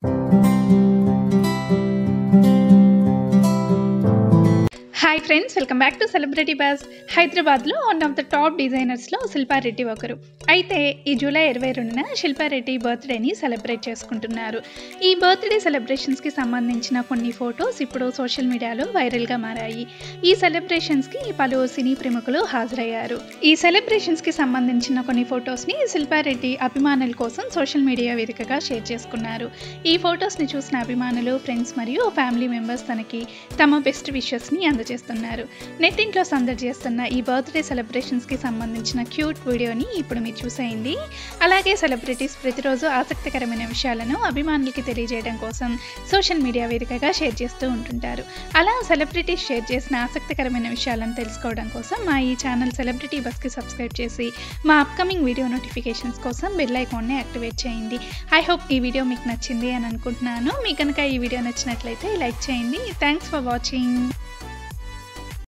hi friends welcome back to celebrity boss హైదరాబాద్లో one of the top డిజైనర్స్లో శిల్పారెడ్డి ఒకరు అయితే ఈ జూలై ఇరవై రెండున శిల్పారెడ్డి బర్త్డేని సెలబ్రేట్ చేసుకుంటున్నారు ఈ బర్త్డే సెలబ్రేషన్స్కి సంబంధించిన కొన్ని ఫొటోస్ ఇప్పుడు సోషల్ మీడియాలో వైరల్గా మారాయి ఈ సెలబ్రేషన్స్కి పలు సినీ ప్రముఖులు హాజరయ్యారు ఈ సెలబ్రేషన్స్కి సంబంధించిన కొన్ని ఫొటోస్ని శిల్పారెడ్డి అభిమానుల కోసం సోషల్ మీడియా వేదికగా షేర్ చేసుకున్నారు ఈ ఫొటోస్ని చూసిన అభిమానులు ఫ్రెండ్స్ మరియు ఫ్యామిలీ మెంబర్స్ తనకి తమ బెస్ట్ విషెస్ని అందజేస్తున్నారు నెట్టింట్లో సందడి చేస్తున్న ఈ బర్త్డే సెలబ్రేషన్స్కి సంబంధించిన క్యూట్ వీడియోని ఇప్పుడు మీరు చూసేయండి అలాగే సెలబ్రిటీస్ ప్రతిరోజు ఆసక్తికరమైన విషయాలను అభిమానులకి తెలియజేయడం కోసం సోషల్ మీడియా వేదికగా షేర్ చేస్తూ ఉంటుంటారు అలా సెలబ్రిటీస్ షేర్ చేసిన ఆసక్తికరమైన విషయాలను తెలుసుకోవడం కోసం మా ఈ ఛానల్ సెలబ్రిటీ బస్కి సబ్స్క్రైబ్ చేసి మా అప్కమింగ్ వీడియో నోటిఫికేషన్స్ కోసం బెల్ ఐకాన్ని యాక్టివేట్ చేయండి ఐ హోప్ ఈ వీడియో మీకు నచ్చింది అని అనుకుంటున్నాను మీకు కనుక ఈ వీడియో నచ్చినట్లయితే లైక్ చేయండి థ్యాంక్స్ ఫర్ వాచింగ్